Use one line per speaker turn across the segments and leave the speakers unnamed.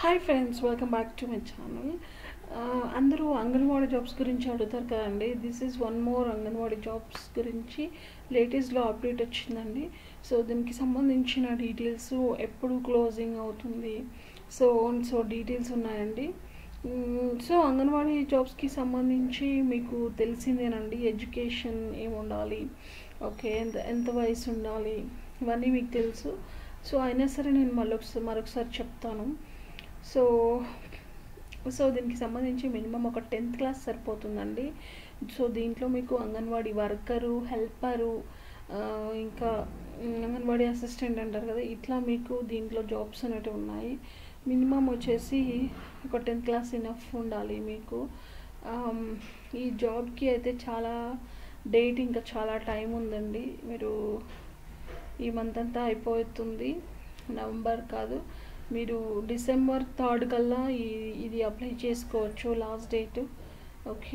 hi friends welcome back to my channel అందరూ Anganwadi jobs గురించి అడుగుతారు కదండి this is one more Anganwadi jobs గురించి లేటెస్ట్లో అప్డేట్ వచ్చిందండి సో దీనికి సంబంధించిన డీటెయిల్స్ ఎప్పుడు క్లోజింగ్ అవుతుంది సో సో డీటెయిల్స్ ఉన్నాయండి సో అంగన్వాడీ జాబ్స్కి సంబంధించి మీకు తెలిసిందేనండి ఎడ్యుకేషన్ ఏమి ఉండాలి ఓకే ఎంత ఎంత వయసు ఉండాలి ఇవన్నీ మీకు తెలుసు సో అయినా సరే నేను మళ్ళొకసారి మరొకసారి చెప్తాను సో సో దీనికి సంబంధించి మినిమం ఒక టెన్త్ క్లాస్ సరిపోతుందండి సో దీంట్లో మీకు అంగన్వాడీ వర్కరు హెల్పరు ఇంకా అంగన్వాడీ అసిస్టెంట్ అంటారు కదా ఇట్లా మీకు దీంట్లో జాబ్స్ అనేవి ఉన్నాయి మినిమం వచ్చేసి ఒక టెన్త్ క్లాస్ ఇనఫ్ ఉండాలి మీకు ఈ జాబ్కి అయితే చాలా డేట్ ఇంకా చాలా టైం ఉందండి మీరు ఈ మంత్ అంతా అయిపోతుంది నవంబర్ కాదు మీరు డిసెంబర్ థర్డ్ కల్లా ఈ ఇది అప్లై చేసుకోవచ్చు లాస్ట్ డేట్ ఓకే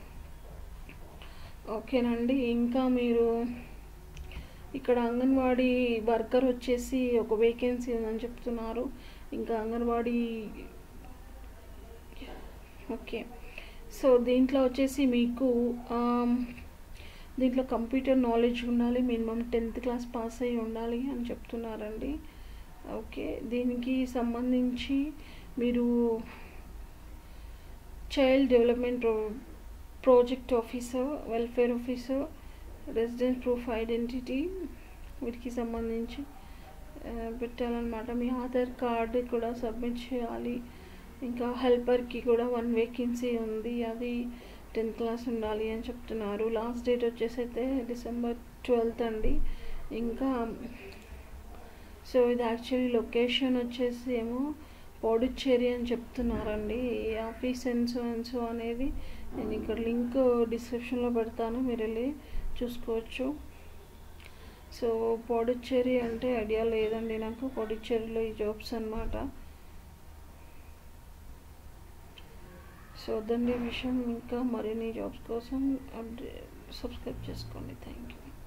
ఓకేనండి ఇంకా మీరు ఇక్కడ అంగన్వాడీ వర్కర్ వచ్చేసి ఒక వేకెన్సీ ఉందని చెప్తున్నారు ఇంకా అంగన్వాడీ ఓకే సో దీంట్లో వచ్చేసి మీకు దీంట్లో కంప్యూటర్ నాలెడ్జ్ ఉండాలి మినిమం టెన్త్ క్లాస్ పాస్ అయ్యి ఉండాలి అని చెప్తున్నారండి ఓకే దీనికి సంబంధించి మీరు child development pro project officer welfare officer residence proof identity వీటికి సంబంధించి పెట్టాలన్నమాట మీ ఆధార్ కార్డు కూడా సబ్మిట్ చేయాలి ఇంకా హెల్పర్కి కూడా వన్ వేకెన్సీ ఉంది అది టెన్త్ క్లాస్ ఉండాలి అని చెప్తున్నారు లాస్ట్ డేట్ వచ్చేసి అయితే డిసెంబర్ ట్వెల్త్ అండి ఇంకా సో ఇది యాక్చువల్లీ లొకేషన్ వచ్చేసి ఏమో పాడుచ్చేరి అని చెప్తున్నారండి ఈ ఆఫీస్ ఎన్సో ఎన్సో అనేది నేను ఇక్కడ లింక్ డిస్క్రిప్షన్లో పెడతాను మీరు వెళ్ళి చూసుకోవచ్చు సో పాడుచ్చేరి అంటే ఐడియా లేదండి నాకు పాడుచ్చేరిలో ఈ జాబ్స్ అనమాట సో అదండి విషయం ఇంకా మరిన్ని జాబ్స్ కోసం అప్డే సబ్స్క్రైబ్ చేసుకోండి థ్యాంక్ యూ